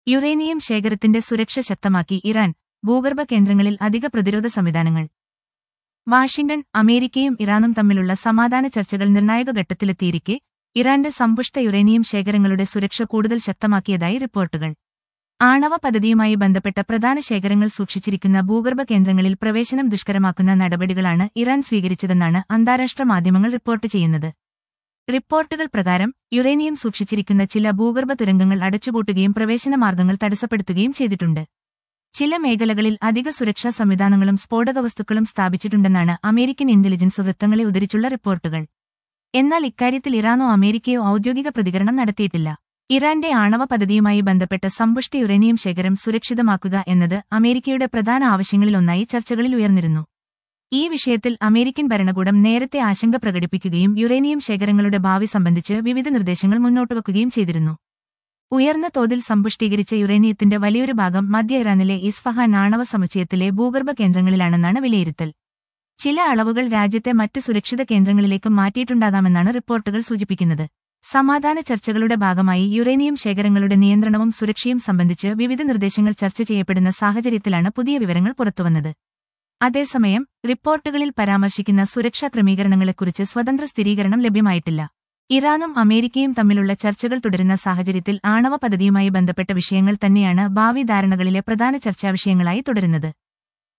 uranium ശേഖരത്തിന്റെ സുരക്ഷ ശക്തമാക്കി Iran ഭൂഗർഭ കേന്ദ്രങ്ങളിൽ അധിക പ്രതിരോധ സംവിധാനങ്ങൾ വാഷിംഗ്ടൺ അമേരിക്കയും ഇറാനും തമ്മിലുള്ള സമാധാന ചർച്ചകൾ നിർണായക ഘട്ടത്തിലെത്തിയിരിക്കെ ഇറാന്റെ സമ്പുഷ്ട യുറേനിയം ശേഖരങ്ങളുടെ സുരക്ഷ കൂടുതൽ ശക്തമാക്കിയതായി റിപ്പോർട്ടുകൾ ആണവ പദ്ധതിയുമായി ബന്ധപ്പെട്ട പ്രധാന ശേഖരങ്ങൾ സൂക്ഷിച്ചിരിക്കുന്ന ഭൂഗർഭ കേന്ദ്രങ്ങളിൽ പ്രവേശനം ദുഷ്കരമാക്കുന്ന നടപടികളാണ് ഇറാൻ സ്വീകരിച്ചതെന്നാണ് അന്താരാഷ്ട്ര മാധ്യമങ്ങൾ റിപ്പോർട്ട് ചെയ്യുന്നത് റിപ്പോർട്ടുകൾ പ്രകാരം യുറേനിയം സൂക്ഷിച്ചിരിക്കുന്ന ചില ഭൂഗർഭ തുരങ്കങ്ങൾ അടച്ചുപൂട്ടുകയും പ്രവേശന മാർഗങ്ങൾ തടസ്സപ്പെടുത്തുകയും ചെയ്തിട്ടുണ്ട് ചില മേഖലകളിൽ അധിക സുരക്ഷാ സംവിധാനങ്ങളും സ്ഫോടക വസ്തുക്കളും സ്ഥാപിച്ചിട്ടുണ്ടെന്നാണ് അമേരിക്കൻ ഇന്റലിജൻസ് വൃത്തങ്ങളെ ഉദ്ധരിച്ചുള്ള റിപ്പോർട്ടുകൾ എന്നാൽ ഇക്കാര്യത്തിൽ ഇറാനോ അമേരിക്കയോ ഔദ്യോഗിക പ്രതികരണം നടത്തിയിട്ടില്ല ഇറാന്റെ ആണവ പദ്ധതിയുമായി ബന്ധപ്പെട്ട സമ്പുഷ്ട യുറേനിയം ശേഖരം സുരക്ഷിതമാക്കുക എന്നത് അമേരിക്കയുടെ പ്രധാന ആവശ്യങ്ങളിലൊന്നായി ചർച്ചകളിൽ ഉയർന്നിരുന്നു ഈ വിഷയത്തിൽ അമേരിക്കൻ ഭരണകൂടം നേരത്തെ ആശങ്ക പ്രകടിപ്പിക്കുകയും യുറേനിയം ശേഖരങ്ങളുടെ ഭാവി സംബന്ധിച്ച് വിവിധ നിർദ്ദേശങ്ങൾ മുന്നോട്ടുവെക്കുകയും ചെയ്തിരുന്നു ഉയർന്ന തോതിൽ സമ്പുഷ്ടീകരിച്ച യുറേനിയത്തിന്റെ വലിയൊരു ഭാഗം മധ്യ ഇറാനിലെ ഇസ്ഫഹാൻ ആണവ സമുച്ചയത്തിലെ ഭൂഗർഭ കേന്ദ്രങ്ങളിലാണെന്നാണ് വിലയിരുത്തൽ ചില അളവുകൾ രാജ്യത്തെ മറ്റ് സുരക്ഷിത കേന്ദ്രങ്ങളിലേക്ക് മാറ്റിയിട്ടുണ്ടാകാമെന്നാണ് റിപ്പോർട്ടുകൾ സൂചിപ്പിക്കുന്നത് സമാധാന ചർച്ചകളുടെ ഭാഗമായി യുറേനിയം ശേഖരങ്ങളുടെ നിയന്ത്രണവും സുരക്ഷയും സംബന്ധിച്ച് വിവിധ നിർദ്ദേശങ്ങൾ ചർച്ച ചെയ്യപ്പെടുന്ന സാഹചര്യത്തിലാണ് പുതിയ വിവരങ്ങൾ പുറത്തുവന്നത് അതേസമയം റിപ്പോർട്ടുകളിൽ പരാമർശിക്കുന്ന സുരക്ഷാ ക്രമീകരണങ്ങളെക്കുറിച്ച് സ്വതന്ത്ര സ്ഥിരീകരണം ലഭ്യമായിട്ടില്ല ഇറാനും അമേരിക്കയും തമ്മിലുള്ള ചർച്ചകൾ തുടരുന്ന സാഹചര്യത്തിൽ ആണവ പദ്ധതിയുമായി ബന്ധപ്പെട്ട വിഷയങ്ങൾ തന്നെയാണ് ഭാവി ധാരണകളിലെ പ്രധാന ചർച്ചാവിഷയങ്ങളായി തുടരുന്നത്